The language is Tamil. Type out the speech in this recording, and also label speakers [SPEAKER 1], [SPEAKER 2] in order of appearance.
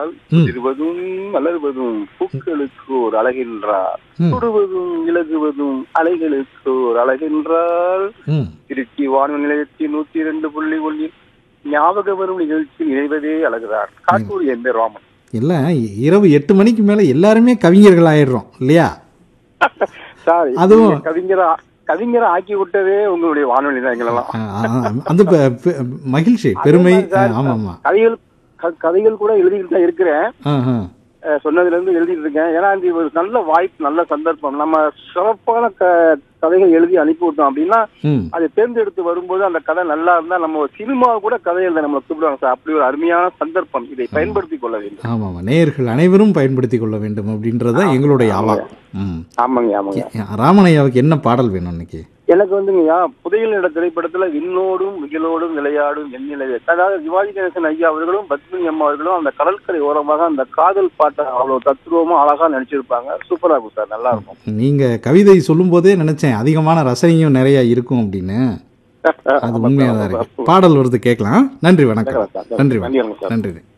[SPEAKER 1] என்றால்
[SPEAKER 2] ம்.
[SPEAKER 1] இருவதும் மலர்வதும் பூக்களுக்கு ஒரு அழகென்றால்
[SPEAKER 2] ம்.
[SPEAKER 1] தொடுவதும் இலகுவதும் அலைகளுக்கு ஒரு அழகென்றால்
[SPEAKER 2] ம்
[SPEAKER 1] திருச்சி வானொலி நிலையத்தின் நூத்தி இரண்டு புள்ளி ஒன்றில் ஞாபக வரும் நிகழ்ச்சி நினைவதே அழகுதான் காட்டூர் என் பேர் ராமன்
[SPEAKER 2] எல்லாம் இரவு எட்டு மணிக்கு மேலே எல்லாருமே கவிஞர்கள் ஆயிடுறோம் இல்லையா
[SPEAKER 1] சார்
[SPEAKER 2] அதுவும்-
[SPEAKER 1] நீங்க கவிஞரா கவிஞரா ஆக்கி விட்டதே உங்களுடைய வானொலி தான் எங்களெல்லாம்
[SPEAKER 2] ஆ, ஆ, அந்த பெ- பெ- மகிழ்ச்சி பெருமை
[SPEAKER 1] அதே மாதிரி
[SPEAKER 2] ஆ,
[SPEAKER 1] சார்,
[SPEAKER 2] ஆமா ஆமா
[SPEAKER 1] கதைகள் க- கதைகள் கூட எழுதிட்டு தான் இருக்கிறேன்
[SPEAKER 2] ஆ, ஆ.
[SPEAKER 1] அஹ் சொன்னதுல இருந்து எழுதிட்டு இருக்கேன் ஏன்னா இது ஒரு நல்ல வாய்ப்பு நல்ல சந்தர்ப்பம் நம்ம சிறப்பான க- கதைகள் எழுதி அனுப்பி விட்டோம் அப்படின்னா
[SPEAKER 2] ம்
[SPEAKER 1] அதை தேர்ந்தெடுத்து வரும்போது அந்த கதை நல்லா இருந்தா நம்ம ஒரு சினிமா கூட கதை எழுத நம்மளை கூப்பிடுவாங்க சார் அப்படி ஒரு அருமையான சந்தர்ப்பம் இதை பயன்படுத்திக் கொள்ள வேண்டும்
[SPEAKER 2] ஆமா ஆமா நேயர்கள் அனைவரும் பயன்படுத்தி கொள்ள வேண்டும் அப்படின்றத எங்களுடைய ஆவா ம்
[SPEAKER 1] ஆமாங்க ஆமாங்க
[SPEAKER 2] ராமனையாவுக்கு என்ன பாடல் வேணும் இன்னைக்கு
[SPEAKER 1] எனக்கு வந்துங்கய்யா புதையல் இட திரைப்படத்துல விண்ணோடும் முகிலோடும் விளையாடும் எண்ணிலையே அதாவது சிவாஜி கணேசன் ஐயா அவர்களும் பத்மினி அம்மா அவர்களும் அந்த கடற்கரை ஓரமாக அந்த காதல் பாட்டை அவ்வளவு தத்துருவமா அழகா நடிச்சிருப்பாங்க சூப்பரா இருக்கும் சார் நல்லா இருக்கும்
[SPEAKER 2] நீங்க கவிதை சொல்லும் போதே நினைச்சேன் அதிகமான ரசனையும் நிறைய இருக்கும் அப்படின்னு அது உண்மையா தான் இருக்கு பாடல் வருது கேட்கலாம் நன்றி வணக்கம்
[SPEAKER 1] கேட்கலாம் சார்.
[SPEAKER 2] நன்றி
[SPEAKER 1] நன்றி
[SPEAKER 2] வணக்கம்
[SPEAKER 1] சார்.
[SPEAKER 2] நன்றி